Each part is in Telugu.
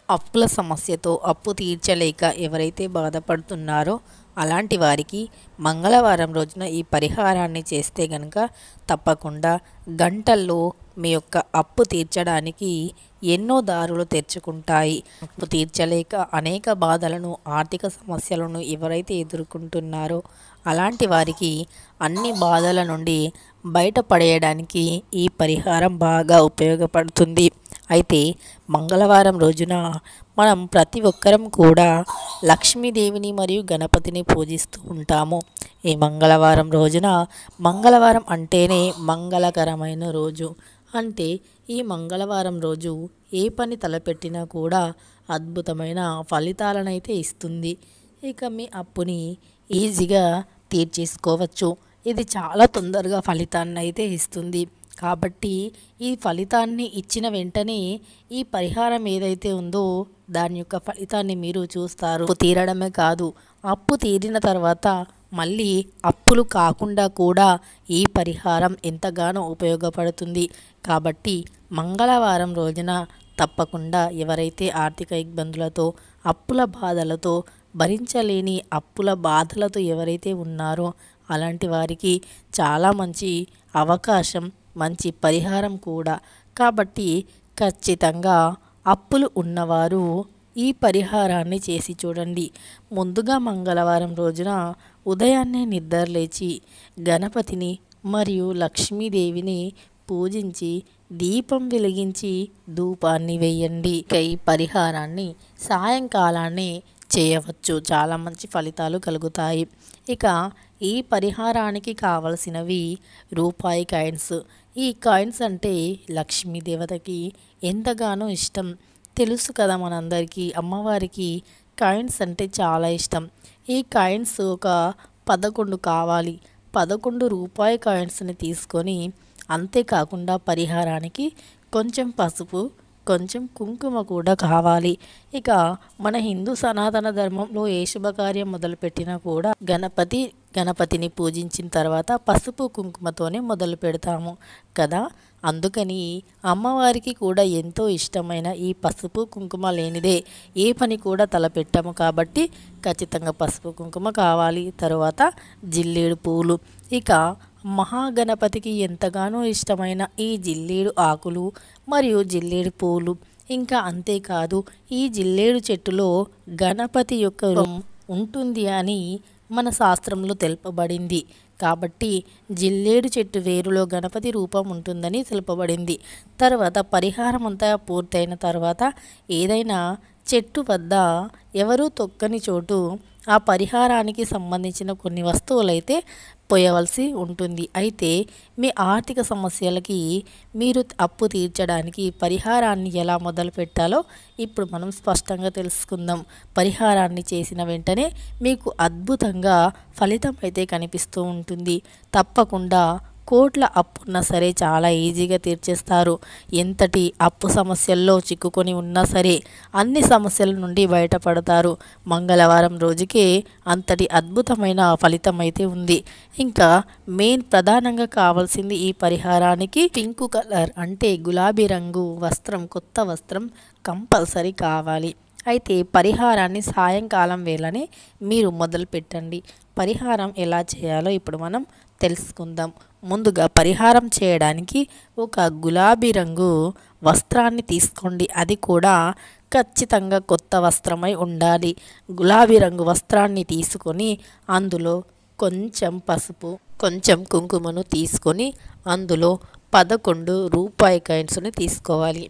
అప్పుల సమస్యతో అప్పు తీర్చలేక ఎవరైతే బాధపడుతున్నారో అలాంటి వారికి మంగళవారం రోజున ఈ పరిహారాన్ని చేస్తే గనుక తప్పకుండా గంటల్లో మీ యొక్క అప్పు తీర్చడానికి ఎన్నో దారులు తెరుచుకుంటాయి అప్పు తీర్చలేక అనేక బాధలను ఆర్థిక సమస్యలను ఎవరైతే ఎదుర్కొంటున్నారో అలాంటి వారికి అన్ని బాధల నుండి బయటపడేయడానికి ఈ పరిహారం బాగా ఉపయోగపడుతుంది అయితే మంగళవారం రోజున మనం ప్రతి ఒక్కరం కూడా లక్ష్మీదేవిని మరియు గణపతిని పూజిస్తూ ఉంటాము ఈ మంగళవారం రోజున మంగళవారం అంటేనే మంగళకరమైన రోజు అంటే ఈ మంగళవారం రోజు ఏ పని తలపెట్టినా కూడా అద్భుతమైన ఫలితాలనైతే ఇస్తుంది ఇక మీ అప్పుని ఈజీగా తీర్చేసుకోవచ్చు ఇది చాలా తొందరగా ఫలితాన్ని అయితే ఇస్తుంది కాబట్టి ఈ ఫలితాన్ని ఇచ్చిన వెంటనే ఈ పరిహారం ఏదైతే ఉందో దాని యొక్క ఫలితాన్ని మీరు చూస్తారు అప్పు తీరడమే కాదు అప్పు తీరిన తర్వాత మళ్ళీ అప్పులు కాకుండా కూడా ఈ పరిహారం ఎంతగానో ఉపయోగపడుతుంది కాబట్టి మంగళవారం రోజున తప్పకుండా ఎవరైతే ఆర్థిక ఇబ్బందులతో అప్పుల బాధలతో భరించలేని అప్పుల బాధలతో ఎవరైతే ఉన్నారో అలాంటి వారికి చాలా మంచి అవకాశం మంచి పరిహారం కూడా కాబట్టి ఖచ్చితంగా అప్పులు ఉన్నవారు ఈ పరిహారాన్ని చేసి చూడండి ముందుగా మంగళవారం రోజున ఉదయాన్నే నిద్రలేచి గణపతిని మరియు లక్ష్మీదేవిని పూజించి దీపం వెలిగించి ధూపాన్ని వేయండి ఇక ఈ పరిహారాన్ని సాయంకాలాన్ని చేయవచ్చు చాలా మంచి ఫలితాలు కలుగుతాయి ఇక ఈ పరిహారానికి కావలసినవి రూపాయి కాయిన్స్ ఈ కాయిన్స్ అంటే లక్ష్మీ దేవతకి ఎంతగానో ఇష్టం తెలుసు కదా మనందరికీ అమ్మవారికి కాయిన్స్ అంటే చాలా ఇష్టం ఈ కాయిన్స్ ఒక పదకొండు కావాలి పదకొండు రూపాయి కాయిన్స్ని తీసుకొని అంతేకాకుండా పరిహారానికి కొంచెం పసుపు కొంచెం కుంకుమ కూడా కావాలి ఇక మన హిందూ సనాతన ధర్మంలో ఏ శుభకార్యం మొదలుపెట్టినా కూడా గణపతి గణపతిని పూజించిన తర్వాత పసుపు కుంకుమతోనే మొదలు పెడతాము కదా అందుకని అమ్మవారికి కూడా ఎంతో ఇష్టమైన ఈ పసుపు కుంకుమ లేనిదే ఏ పని కూడా తలపెట్టాము కాబట్టి ఖచ్చితంగా పసుపు కుంకుమ కావాలి తర్వాత జిల్లేడు పూలు ఇక మహాగణపతికి ఎంతగానో ఇష్టమైన ఈ జిల్లేడు ఆకులు మరియు జిల్లేడు పూలు ఇంకా అంతేకాదు ఈ జిల్లేడు చెట్టులో గణపతి యొక్క రూపం ఉంటుంది అని మన శాస్త్రంలో తెలుపబడింది కాబట్టి జిల్లేడు చెట్టు వేరులో గణపతి రూపం ఉంటుందని తెలుపబడింది తర్వాత పరిహారం అంతా పూర్తయిన తర్వాత ఏదైనా చెట్టు వద్ద ఎవరూ తొక్కని చోటు ఆ పరిహారానికి సంబంధించిన కొన్ని వస్తువులైతే పోయవలసి ఉంటుంది అయితే మీ ఆర్థిక సమస్యలకి మీరు అప్పు తీర్చడానికి పరిహారాన్ని ఎలా మొదలు పెట్టాలో ఇప్పుడు మనం స్పష్టంగా తెలుసుకుందాం పరిహారాన్ని చేసిన వెంటనే మీకు అద్భుతంగా ఫలితం అయితే కనిపిస్తూ ఉంటుంది తప్పకుండా కోట్ల అప్పున్నా సరే చాలా ఈజీగా తీర్చేస్తారు ఎంతటి అప్పు సమస్యల్లో చిక్కుకొని ఉన్నా సరే అన్ని సమస్యల నుండి బయటపడతారు మంగళవారం రోజుకే అంతటి అద్భుతమైన ఫలితం అయితే ఉంది ఇంకా మెయిన్ ప్రధానంగా కావాల్సింది ఈ పరిహారానికి పింక్ కలర్ అంటే గులాబీ రంగు వస్త్రం కొత్త వస్త్రం కంపల్సరీ కావాలి అయితే పరిహారాన్ని సాయంకాలం వేళనే మీరు మొదలు పెట్టండి పరిహారం ఎలా చేయాలో ఇప్పుడు మనం తెలుసుకుందాం ముందుగా పరిహారం చేయడానికి ఒక గులాబీ రంగు వస్త్రాన్ని తీసుకోండి అది కూడా ఖచ్చితంగా కొత్త వస్త్రమై ఉండాలి గులాబీ రంగు వస్త్రాన్ని తీసుకొని అందులో కొంచెం పసుపు కొంచెం కుంకుమను తీసుకొని అందులో పదకొండు రూపాయి కాయిన్స్ని తీసుకోవాలి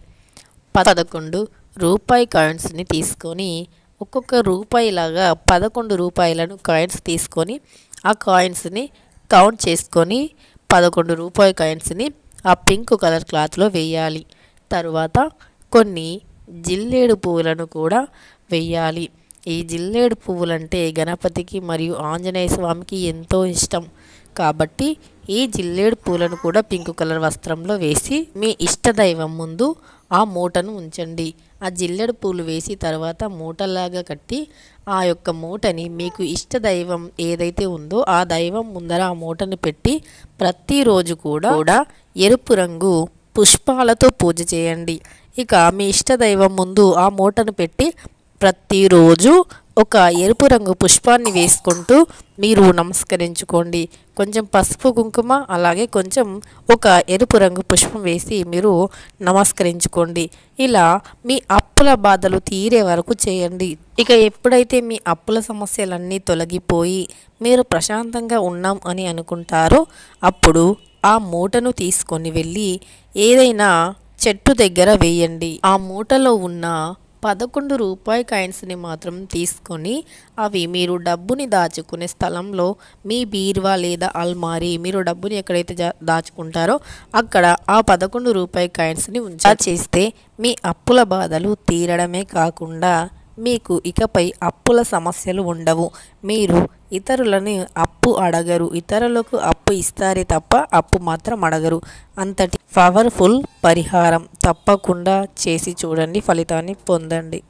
పదకొండు రూపాయి కాయిన్స్ని తీసుకొని ఒక్కొక్క రూపాయిలాగా పదకొండు రూపాయలను కాయిన్స్ తీసుకొని ఆ కాయిన్స్ని కౌంట్ చేసుకొని పదకొండు రూపాయి కాయిన్స్ని ఆ పింక్ కలర్ క్లాత్లో వేయాలి తరువాత కొన్ని జిల్లేడు పువ్వులను కూడా వేయాలి ఈ జిల్లేడు పువ్వులంటే గణపతికి మరియు ఆంజనేయ స్వామికి ఎంతో ఇష్టం కాబట్టి ఈ జిల్లేడు పూలను కూడా పింక్ కలర్ వస్త్రంలో వేసి మీ ఇష్టదైవం ముందు ఆ మూటను ఉంచండి ఆ జిల్లెడు పూలు వేసి తర్వాత మూటలాగా కట్టి ఆ యొక్క మూటని మీకు ఇష్ట దైవం ఏదైతే ఉందో ఆ దైవం ముందర ఆ మూటను పెట్టి ప్రతిరోజు కూడా కూడా ఎరుపు రంగు పుష్పాలతో పూజ చేయండి ఇక మీ ఇష్టదైవం ముందు ఆ మూటను పెట్టి ప్రతిరోజు ఒక ఎరుపు రంగు పుష్పాన్ని వేసుకుంటూ మీరు నమస్కరించుకోండి కొంచెం పసుపు కుంకుమ అలాగే కొంచెం ఒక ఎరుపు రంగు పుష్పం వేసి మీరు నమస్కరించుకోండి ఇలా మీ అప్పుల బాధలు తీరే వరకు చేయండి ఇక ఎప్పుడైతే మీ అప్పుల సమస్యలన్నీ తొలగిపోయి మీరు ప్రశాంతంగా ఉన్నాం అని అనుకుంటారో అప్పుడు ఆ మూటను తీసుకొని వెళ్ళి ఏదైనా చెట్టు దగ్గర వేయండి ఆ మూటలో ఉన్న పదకొండు రూపాయి కాయిన్స్ని మాత్రం తీసుకొని అవి మీరు డబ్బుని దాచుకునే స్థలంలో మీ బీరువా లేదా అల్మారీ మీరు డబ్బుని ఎక్కడైతే జా- దాచుకుంటారో అక్కడ ఆ పదకొండు రూపాయి కాయిన్స్ని ఉంచా చేస్తే మీ అప్పుల బాధలు తీరడమే కాకుండా మీకు ఇకపై అప్పుల సమస్యలు ఉండవు మీరు ఇతరులని అప్పు అడగరు ఇతరులకు అప్పు ఇస్తారే తప్ప అప్పు మాత్రం అడగరు అంతటి పవర్ఫుల్ పరిహారం తప్పకుండా చేసి చూడండి ఫలితాన్ని పొందండి